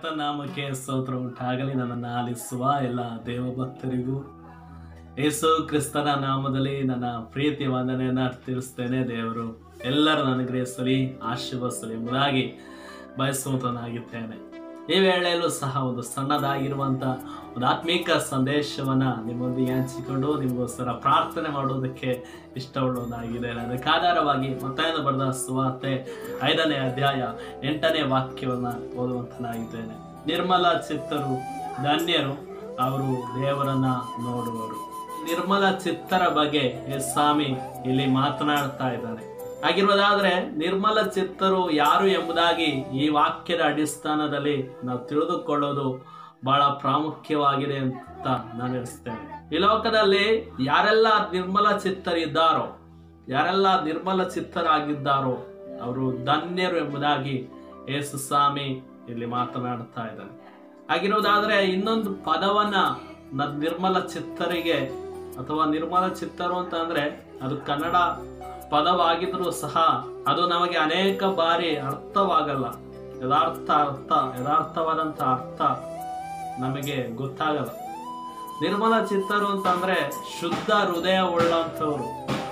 ಕರ್ತನಾಮಕ್ಕೆ ಸ್ತೋತ್ರ ಉಂಟಾಗಲಿ ನನ್ನನ್ನು ಆಲಿಸುವ ಎಲ್ಲ ದೇವಭಕ್ತರಿಗೂ ಯೇಸು ಕ್ರಿಸ್ತನ ನಾಮದಲ್ಲಿ ನನ್ನ ಪ್ರೀತಿ ವಂದನೆಯನ್ನ ತಿಳಿಸ್ತೇನೆ ದೇವರು ಎಲ್ಲರೂ ನನಗ್ರಹಿಸಲಿ ಆಶೀರ್ವದಿಸಲಿ ಎಂಬುದಾಗಿ ಬಯಸುವಂತನಾಗಿದ್ದೇನೆ ಈ ವೇಳೆಯಲ್ಲೂ ಸಹ ಒಂದು ಸಣ್ಣದಾಗಿರುವಂಥ ಒಂದು ಆತ್ಮೀಕ ಸಂದೇಶವನ್ನ ನಿಮ್ಮೊಂದಿಗೆ ಹಂಚಿಕೊಂಡು ನಿಮಗೋಸ್ಕರ ಪ್ರಾರ್ಥನೆ ಮಾಡುವುದಕ್ಕೆ ಇಷ್ಟಪಡುವುದಾಗಿದೆ ಅದಕ್ಕೆ ಆಧಾರವಾಗಿ ಮತ್ತಾಯನ ಬರೆದ ಸುವಾರ್ತೆ ಐದನೇ ಅಧ್ಯಾಯ ಎಂಟನೇ ವಾಕ್ಯವನ್ನ ಓದುವಂತನಾಗಿದ್ದೇನೆ ನಿರ್ಮಲ ಚಿತ್ತರು ಧನ್ಯರು ಅವರು ದೇವರನ್ನ ನೋಡುವರು ನಿರ್ಮಲ ಚಿತ್ತರ ಬಗ್ಗೆ ಎಸ್ ಸ್ವಾಮಿ ಇಲ್ಲಿ ಮಾತನಾಡ್ತಾ ಇದ್ದಾರೆ ಹಾಗಿರುವುದಾದ್ರೆ ನಿರ್ಮಲ ಚಿತ್ತರು ಯಾರು ಎಂಬುದಾಗಿ ಈ ವಾಕ್ಯದ ಅಡಿಸ್ಥಾನದಲ್ಲಿ ನಾವು ತಿಳಿದುಕೊಳ್ಳೋದು ಬಹಳ ಪ್ರಾಮುಖ್ಯವಾಗಿದೆ ಅಂತ ನಾನು ಹೇಳ್ತೇನೆ ಈ ಲೋಕದಲ್ಲಿ ಯಾರೆಲ್ಲ ನಿರ್ಮಲ ಚಿತ್ತರಿದ್ದಾರೋ ಯಾರೆಲ್ಲ ನಿರ್ಮಲ ಚಿತ್ತರಾಗಿದ್ದಾರೋ ಅವರು ಧನ್ಯರು ಎಂಬುದಾಗಿ ಯೇಸು ಸ್ವಾಮಿ ಇಲ್ಲಿ ಮಾತನಾಡ್ತಾ ಇದ್ದಾರೆ ಹಾಗಿರುವುದಾದ್ರೆ ಇನ್ನೊಂದು ಪದವನ್ನ ನ- ನಿರ್ಮಲ ಚಿತ್ತರಿಗೆ ಅಥವಾ ನಿರ್ಮಲ ಚಿತ್ತರು ಅಂತ ಅಂದ್ರೆ ಅದು ಕನ್ನಡ ಪದವಾಗಿದ್ರೂ ಸಹ ಅದು ನಮಗೆ ಅನೇಕ ಬಾರಿ ಅರ್ಥವಾಗಲ್ಲ ಯಥಾರ್ಥ ಅರ್ಥ ಯಥಾರ್ಥವಾದಂಥ ಅರ್ಥ ನಮಗೆ ಗೊತ್ತಾಗಲ್ಲ ನಿರ್ಮಲ ಚಿತ್ತರು ಅಂತಂದ್ರೆ ಶುದ್ಧ ಹೃದಯ ಉಳ್ಳಂಥವ್ರು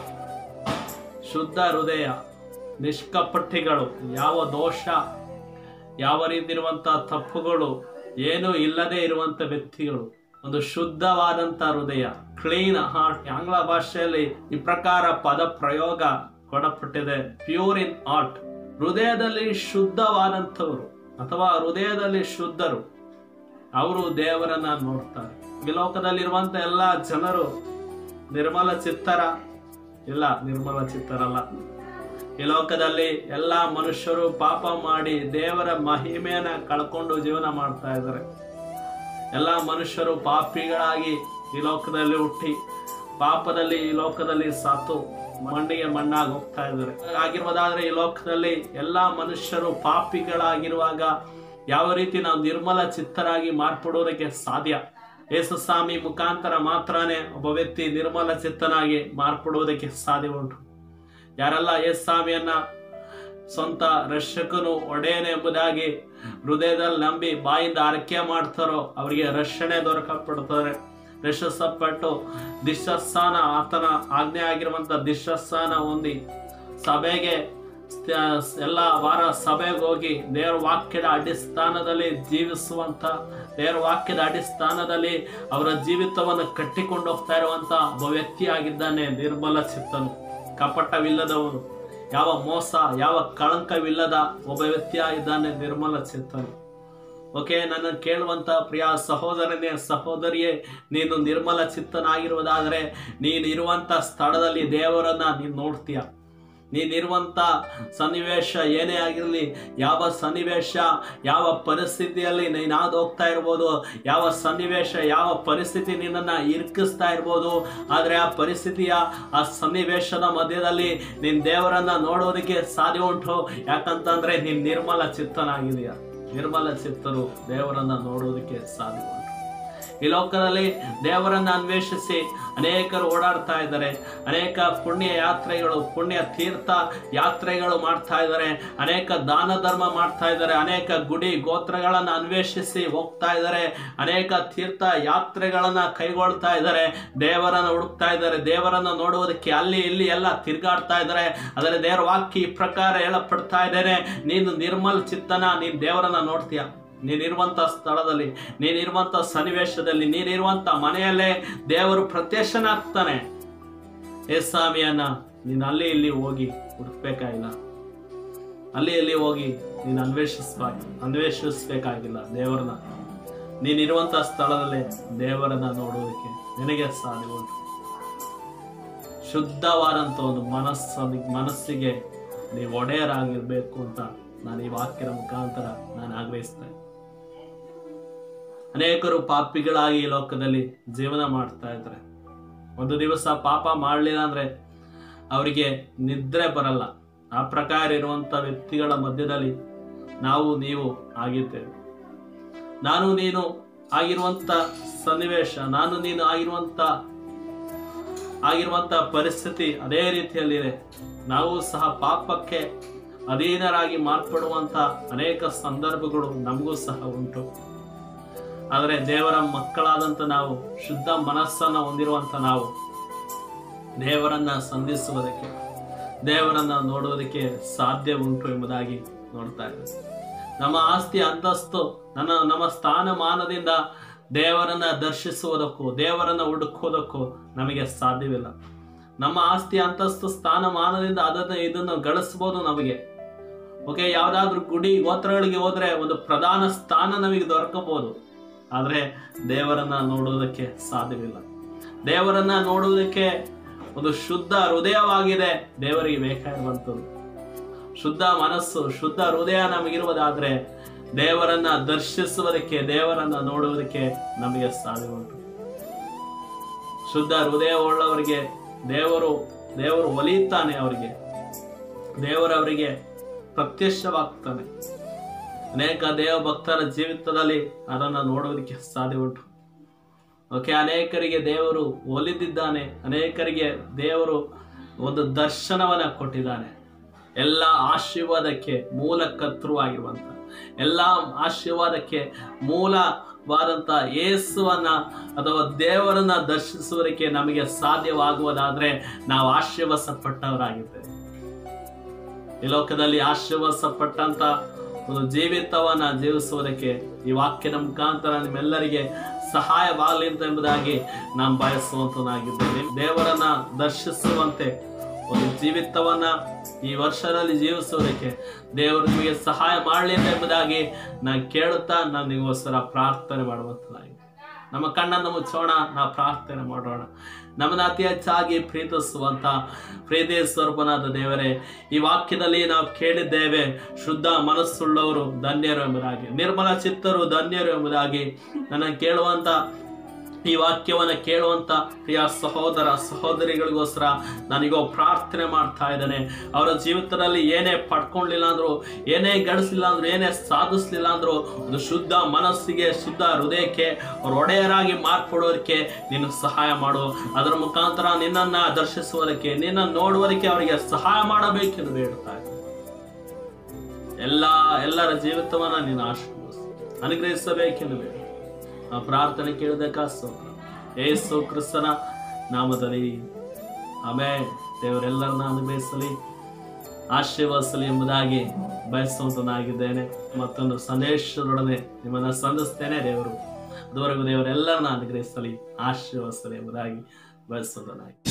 ಶುದ್ಧ ಹೃದಯ ನಿಷ್ಕಪಟಿಗಳು ಯಾವ ದೋಷ ಯಾವ ರೀತಿ ಇರುವಂತ ತಪ್ಪುಗಳು ಏನು ಇಲ್ಲದೆ ಇರುವಂತ ವ್ಯಕ್ತಿಗಳು ಒಂದು ಶುದ್ಧವಾದಂತ ಹೃದಯ ಕ್ಲೀನ್ ಹಾರ್ಟ್ ಆಂಗ್ಲ ಭಾಷೆಯಲ್ಲಿ ಈ ಪ್ರಕಾರ ಪದ ಪ್ರಯೋಗ ಕೊಡಪಟ್ಟಿದೆ ಪ್ಯೂರ್ ಇನ್ ಹಾರ್ಟ್ ಹೃದಯದಲ್ಲಿ ಶುದ್ಧವಾದಂಥವರು ಅಥವಾ ಹೃದಯದಲ್ಲಿ ಶುದ್ಧರು ಅವರು ದೇವರನ್ನ ನೋಡ್ತಾರೆ ಈ ಲೋಕದಲ್ಲಿರುವಂತ ಎಲ್ಲ ಜನರು ನಿರ್ಮಲ ಚಿತ್ತರ ಇಲ್ಲ ನಿರ್ಮಲ ಚಿತ್ತರಲ್ಲ ಈ ಲೋಕದಲ್ಲಿ ಎಲ್ಲ ಮನುಷ್ಯರು ಪಾಪ ಮಾಡಿ ದೇವರ ಮಹಿಮೆಯನ್ನ ಕಳ್ಕೊಂಡು ಜೀವನ ಮಾಡ್ತಾ ಇದ್ದಾರೆ ಎಲ್ಲ ಮನುಷ್ಯರು ಪಾಪಿಗಳಾಗಿ ಈ ಲೋಕದಲ್ಲಿ ಹುಟ್ಟಿ ಪಾಪದಲ್ಲಿ ಈ ಲೋಕದಲ್ಲಿ ಸತ್ತು ಮಣ್ಣಿಗೆ ಮಣ್ಣಾಗಿ ಹೋಗ್ತಾ ಇದ್ದಾರೆ ಆಗಿರ್ಬೋದಾದ್ರೆ ಈ ಲೋಕದಲ್ಲಿ ಎಲ್ಲಾ ಮನುಷ್ಯರು ಪಾಪಿಗಳಾಗಿರುವಾಗ ಯಾವ ರೀತಿ ನಾವು ನಿರ್ಮಲ ಚಿತ್ತರಾಗಿ ಮಾರ್ಪಡುವುದಕ್ಕೆ ಸಾಧ್ಯ ಯೇಸು ಸ್ವಾಮಿ ಮುಖಾಂತರ ಮಾತ್ರನೇ ಒಬ್ಬ ವ್ಯಕ್ತಿ ನಿರ್ಮಲ ಚಿತ್ತನಾಗಿ ಮಾರ್ಪಡುವುದಕ್ಕೆ ಸಾಧ್ಯ ಉಂಟು ಯಾರೆಲ್ಲ ಯೇಸು ಸ್ವಾಮಿಯನ್ನ ಸ್ವಂತ ರಕ್ಷಕನು ಒಡೆಯನೆ ಎಂಬುದಾಗಿ ಹೃದಯದಲ್ಲಿ ನಂಬಿ ಬಾಯಿಂದ ಆರೈಕೆ ಮಾಡ್ತಾರೋ ಅವರಿಗೆ ರಕ್ಷಣೆ ದೊರಕಪಡ್ತಾರೆ ರಕ್ಷಿಸಲ್ಪಟ್ಟು ದಿಶಸ್ಥಾನ ಆತನ ಆಜ್ಞೆ ಆಗಿರುವಂತ ದಿಶಸ್ಥಾನ ಹೊಂದಿ ಸಭೆಗೆ ಸ- ಎಲ್ಲ ವಾರ ಸಭೆಗೆ ಹೋಗಿ ದೇವರ ವಾಕ್ಯದ ಅಡಿಸ್ಥಾನದಲ್ಲಿ ಜೀವಿಸುವಂತ ದೇವರ ವಾಕ್ಯದ ಅಡಿಸ್ಥಾನದಲ್ಲಿ ಅವರ ಜೀವಿತವನ್ನು ಕಟ್ಟಿಕೊಂಡು ಹೋಗ್ತಾ ಇರುವಂತ ಒಬ್ಬ ವ್ಯಕ್ತಿ ಆಗಿದ್ದಾನೆ ನಿರ್ಮಲ ಚಿತ್ತನು ಕಪಟವಿಲ್ಲದವನು ಯಾವ ಮೋಸ ಯಾವ ಕಳಂಕವಿಲ್ಲದ ಒಬ್ಬ ವ್ಯಕ್ತಿ ಆಗಿದ್ದಾನೆ ನಿರ್ಮಲ ಚಿತ್ತನು ಓಕೆ ನನ್ನ ಕೇಳುವಂತ ಪ್ರಿಯ ಸಹೋದರನೇ ಸಹೋದರಿಯೇ ನೀನು ನಿರ್ಮಲ ಚಿತ್ತನಾಗಿರುವುದಾದರೆ ನೀನು ಇರುವಂತ ಸ್ಥಳದಲ್ಲಿ ದೇವರನ್ನ ನೀನು ನೋಡ್ತೀಯ ನೀನಿರುವಂತ ಸನ್ನಿವೇಶ ಏನೇ ಆಗಿರಲಿ ಯಾವ ಸನ್ನಿವೇಶ ಯಾವ ಪರಿಸ್ಥಿತಿಯಲ್ಲಿ ನೀನಾದ ಹೋಗ್ತಾ ಇರ್ಬೋದು ಯಾವ ಸನ್ನಿವೇಶ ಯಾವ ಪರಿಸ್ಥಿತಿ ನಿನ್ನನ್ನು ಇರ್ಕಿಸ್ತಾ ಇರ್ಬೋದು ಆದರೆ ಆ ಪರಿಸ್ಥಿತಿಯ ಆ ಸನ್ನಿವೇಶದ ಮಧ್ಯದಲ್ಲಿ ನೀನು ದೇವರನ್ನ ನೋಡೋದಕ್ಕೆ ಸಾಧ್ಯ ಉಂಟು ಯಾಕಂತಂದ್ರೆ ನೀನು ನಿರ್ಮಲ ಚಿತ್ತನಾಗಿದೆಯಾ ನಿರ್ಮಲ ಚಿತ್ತರು ದೇವರನ್ನ ನೋಡೋದಕ್ಕೆ ಸಾಧ್ಯ ಉಂಟು ಈ ಲೋಕದಲ್ಲಿ ದೇವರನ್ನ ಅನ್ವೇಷಿಸಿ ಅನೇಕರು ಓಡಾಡ್ತಾ ಇದ್ದಾರೆ ಅನೇಕ ಪುಣ್ಯ ಯಾತ್ರೆಗಳು ಪುಣ್ಯ ತೀರ್ಥ ಯಾತ್ರೆಗಳು ಮಾಡ್ತಾ ಇದ್ದಾರೆ ಅನೇಕ ದಾನ ಧರ್ಮ ಮಾಡ್ತಾ ಇದ್ದಾರೆ ಅನೇಕ ಗುಡಿ ಗೋತ್ರಗಳನ್ನು ಅನ್ವೇಷಿಸಿ ಹೋಗ್ತಾ ಇದ್ದಾರೆ ಅನೇಕ ತೀರ್ಥ ಯಾತ್ರೆಗಳನ್ನ ಕೈಗೊಳ್ತಾ ಇದ್ದಾರೆ ದೇವರನ್ನ ಹುಡುಕ್ತಾ ಇದ್ದಾರೆ ದೇವರನ್ನ ನೋಡುವುದಕ್ಕೆ ಅಲ್ಲಿ ಇಲ್ಲಿ ಎಲ್ಲ ತಿರುಗಾಡ್ತಾ ಇದ್ದಾರೆ ಅದರ ದೇವರ ವಾಕ್ಯ ಈ ಪ್ರಕಾರ ಹೇಳಪಡ್ತಾ ಇದ್ದೇನೆ ನೀನು ನಿರ್ಮಲ್ ಚಿತ್ತನ ನೀನು ದೇವರನ್ನ ನೋಡ್ತೀಯ ನೀನಿರುವಂತ ಸ್ಥಳದಲ್ಲಿ ನೀನಿರುವಂತ ಸನ್ನಿವೇಶದಲ್ಲಿ ನೀನಿರುವಂತ ಮನೆಯಲ್ಲೇ ದೇವರು ಪ್ರತ್ಯಕ್ಷನಾಗ್ತಾನೆ ಏ ಸ್ವಾಮಿಯನ್ನ ನೀನು ಅಲ್ಲಿ ಇಲ್ಲಿ ಹೋಗಿ ಹುಡುಕ್ಬೇಕಾಗಿಲ್ಲ ಅಲ್ಲಿ ಇಲ್ಲಿ ಹೋಗಿ ನೀನು ಅನ್ವೇಷಿಸ್ಬೇಕು ಅನ್ವೇಷಿಸ್ಬೇಕಾಗಿಲ್ಲ ದೇವರನ್ನ ನೀನಿರುವಂತ ಸ್ಥಳದಲ್ಲೇ ದೇವರನ್ನ ನೋಡೋದಕ್ಕೆ ನಿನಗೆ ಸಾಧ್ಯ ಉಂಟು ಶುದ್ಧವಾದಂಥ ಒಂದು ಮನಸ್ಸು ಮನಸ್ಸಿಗೆ ನೀವು ಒಡೆಯರಾಗಿರ್ಬೇಕು ಅಂತ ನಾನು ಈ ವಾಕ್ಯದ ಮುಖಾಂತರ ನಾನು ಆಗ್ರಹಿಸ್ತೇನೆ ಅನೇಕರು ಪಾಪಿಗಳಾಗಿ ಈ ಲೋಕದಲ್ಲಿ ಜೀವನ ಮಾಡ್ತಾ ಇದ್ದಾರೆ ಒಂದು ದಿವಸ ಪಾಪ ಮಾಡಲಿಲ್ಲ ಅಂದ್ರೆ ಅವರಿಗೆ ನಿದ್ರೆ ಬರಲ್ಲ ಆ ಪ್ರಕಾರ ಇರುವಂತ ವ್ಯಕ್ತಿಗಳ ಮಧ್ಯದಲ್ಲಿ ನಾವು ನೀವು ಆಗಿದ್ದೇವೆ ನಾನು ನೀನು ಆಗಿರುವಂತ ಸನ್ನಿವೇಶ ನಾನು ನೀನು ಆಗಿರುವಂತ ಆಗಿರುವಂತ ಪರಿಸ್ಥಿತಿ ಅದೇ ರೀತಿಯಲ್ಲಿದೆ ನಾವು ಸಹ ಪಾಪಕ್ಕೆ ಅಧೀನರಾಗಿ ಮಾರ್ಪಡುವಂತ ಅನೇಕ ಸಂದರ್ಭಗಳು ನಮಗೂ ಸಹ ಉಂಟು ಆದರೆ ದೇವರ ಮಕ್ಕಳಾದಂತ ನಾವು ಶುದ್ಧ ಮನಸ್ಸನ್ನ ಹೊಂದಿರುವಂತ ನಾವು ದೇವರನ್ನ ಸಂಧಿಸುವುದಕ್ಕೆ ದೇವರನ್ನ ನೋಡುವುದಕ್ಕೆ ಸಾಧ್ಯ ಉಂಟು ಎಂಬುದಾಗಿ ನೋಡ್ತಾ ಇದ್ದೇವೆ ನಮ್ಮ ಆಸ್ತಿ ಅಂತಸ್ತು ನನ್ನ ನಮ್ಮ ಸ್ಥಾನಮಾನದಿಂದ ದೇವರನ್ನ ದರ್ಶಿಸುವುದಕ್ಕೂ ದೇವರನ್ನ ಹುಡುಕುವುದಕ್ಕೂ ನಮಗೆ ಸಾಧ್ಯವಿಲ್ಲ ನಮ್ಮ ಆಸ್ತಿ ಅಂತಸ್ತು ಸ್ಥಾನಮಾನದಿಂದ ಅದನ್ನು ಇದನ್ನು ಗಳಿಸ್ಬೋದು ನಮಗೆ ಓಕೆ ಯಾವ್ದಾದ್ರು ಗುಡಿ ಗೋತ್ರಗಳಿಗೆ ಹೋದ್ರೆ ಒಂದು ಪ್ರಧಾನ ಸ್ಥಾನ ನಮಗೆ ದೊರಕಬಹುದು ಆದ್ರೆ ದೇವರನ್ನ ನೋಡುವುದಕ್ಕೆ ಸಾಧ್ಯವಿಲ್ಲ ದೇವರನ್ನ ನೋಡುವುದಕ್ಕೆ ಒಂದು ಶುದ್ಧ ಹೃದಯವಾಗಿದೆ ದೇವರಿಗೆ ಬೇಕಾಗಿರುವಂಥದ್ದು ಶುದ್ಧ ಮನಸ್ಸು ಶುದ್ಧ ಹೃದಯ ನಮಗಿರುವುದಾದ್ರೆ ದೇವರನ್ನ ದರ್ಶಿಸುವುದಕ್ಕೆ ದೇವರನ್ನ ನೋಡುವುದಕ್ಕೆ ನಮಗೆ ಸಾಧ್ಯ ಉಂಟು ಶುದ್ಧ ಹೃದಯವುಳ್ಳವರಿಗೆ ದೇವರು ದೇವರು ಒಲಿಯುತ್ತಾನೆ ಅವರಿಗೆ ದೇವರವರಿಗೆ ಪ್ರತ್ಯಕ್ಷವಾಗ್ತಾನೆ ಅನೇಕ ದೇವ ಭಕ್ತರ ಜೀವಿತದಲ್ಲಿ ಅದನ್ನು ನೋಡೋದಕ್ಕೆ ಸಾಧ್ಯ ಉಂಟು ಓಕೆ ಅನೇಕರಿಗೆ ದೇವರು ಒಲಿದಿದ್ದಾನೆ ಅನೇಕರಿಗೆ ದೇವರು ಒಂದು ದರ್ಶನವನ್ನ ಕೊಟ್ಟಿದ್ದಾನೆ ಎಲ್ಲ ಆಶೀರ್ವಾದಕ್ಕೆ ಮೂಲ ಕರ್ತೃವಾಗಿರುವಂತ ಎಲ್ಲ ಆಶೀರ್ವಾದಕ್ಕೆ ಮೂಲವಾದಂತ ಯೇಸುವನ್ನ ಅಥವಾ ದೇವರನ್ನ ದರ್ಶಿಸುವುದಕ್ಕೆ ನಮಗೆ ಸಾಧ್ಯವಾಗುವುದಾದ್ರೆ ನಾವು ಆಶೀರ್ವಸಪಟ್ಟವರಾಗಿದ್ದೇವೆ ಈ ಲೋಕದಲ್ಲಿ ಆಶೀರ್ವಸಪಟ್ಟಂತ ಒಂದು ಜೀವಿತವನ್ನ ಜೀವಿಸುವುದಕ್ಕೆ ಈ ವಾಕ್ಯದ ಮುಖಾಂತರ ನಿಮ್ಮೆಲ್ಲರಿಗೆ ಸಹಾಯವಾಗಲಿ ಅಂತ ಎಂಬುದಾಗಿ ನಾನು ಬಯಸುವಂತನಾಗಿದ್ದೇನೆ ದೇವರನ್ನ ದರ್ಶಿಸುವಂತೆ ಒಂದು ಜೀವಿತವನ್ನ ಈ ವರ್ಷದಲ್ಲಿ ಜೀವಿಸುವುದಕ್ಕೆ ದೇವರು ನಿಮಗೆ ಸಹಾಯ ಮಾಡಲಿ ಅಂತ ಎಂಬುದಾಗಿ ನಾನು ಕೇಳುತ್ತಾ ನಾನು ನಿಗೋಸ್ಕರ ಪ್ರಾರ್ಥನೆ ಮಾಡುವಂತನಾಗಿ ನಮ್ಮ ಕಣ್ಣನ್ನು ಮುಚ್ಚೋಣ ನಾವು ಪ್ರಾರ್ಥನೆ ಮಾಡೋಣ ನಮ್ಮನ್ನ ಅತಿ ಹೆಚ್ಚಾಗಿ ಪ್ರೀತಿಸುವಂತ ಪ್ರೀತಿ ಸ್ವರೂಪನಾದ ದೇವರೇ ಈ ವಾಕ್ಯದಲ್ಲಿ ನಾವು ಕೇಳಿದ್ದೇವೆ ಶುದ್ಧ ಮನಸ್ಸುಳ್ಳವರು ಧನ್ಯರು ಎಂಬುದಾಗಿ ನಿರ್ಮಲ ಚಿತ್ತರು ಧನ್ಯರು ಎಂಬುದಾಗಿ ನನ್ನ ಕೇಳುವಂತ ಈ ವಾಕ್ಯವನ್ನ ಕೇಳುವಂತ ಪ್ರಿಯ ಸಹೋದರ ಸಹೋದರಿಗಳಿಗೋಸ್ಕರ ನಾನೀಗ ಪ್ರಾರ್ಥನೆ ಮಾಡ್ತಾ ಇದ್ದೇನೆ ಅವರ ಜೀವಿತದಲ್ಲಿ ಏನೇ ಪಡ್ಕೊಂಡಿಲ್ಲ ಅಂದ್ರು ಏನೇ ಗಳಿಸಲಿಲ್ಲ ಅಂದ್ರು ಏನೇ ಸಾಧಿಸ್ಲಿಲ್ಲ ಅಂದ್ರು ಒಂದು ಶುದ್ಧ ಮನಸ್ಸಿಗೆ ಶುದ್ಧ ಹೃದಯಕ್ಕೆ ಅವ್ರ ಒಡೆಯರಾಗಿ ಮಾರ್ಪಡೋದಕ್ಕೆ ನೀನು ಸಹಾಯ ಮಾಡು ಅದರ ಮುಖಾಂತರ ನಿನ್ನನ್ನ ದರ್ಶಿಸುವುದಕ್ಕೆ ನಿನ್ನ ನೋಡುವುದಕ್ಕೆ ಅವರಿಗೆ ಸಹಾಯ ಮಾಡಬೇಕೆಂದು ಬೇಡುತ್ತಾ ಇದ್ದೇನೆ. ಎಲ್ಲ ಎಲ್ಲರ ಜೀವಿತವನ್ನ ನೀನು ಆಶೀರ್ವದಿಸು ಅನುಗ್ರಹಿಸಬೇಕೆಂದು ಬೇಡ ಆ ಪ್ರಾರ್ಥನೆ ಕೇಳಿದಕ್ಕ ಸ್ತೋತ್ರ ಏಸು ಕ್ರಿಸ್ತನ ನಾಮದಲ್ಲಿ ಆಮೇಲೆ ದೇವರೆಲ್ಲರನ್ನ ಅನುಭವಿಸಲಿ ಆಶೀರ್ವದಿಸಲಿ ಎಂಬುದಾಗಿ ಬಯಸುವಂತನಾಗಿದ್ದೇನೆ ಮತ್ತೊಂದು ಸಂದೇಶದೊಡನೆ ನಿಮ್ಮನ್ನ ಸಂಧಿಸ್ತೇನೆ ದೇವರು ಅದುವರೆಗೂ ದೇವರೆಲ್ಲರನ್ನ ಅನುಗ್ರಹಿಸಲಿ ಆಶೀರ್ವದಿಸಲಿ ಎಂಬುದಾಗಿ ಬಯಸುವಂತನಾಗಿ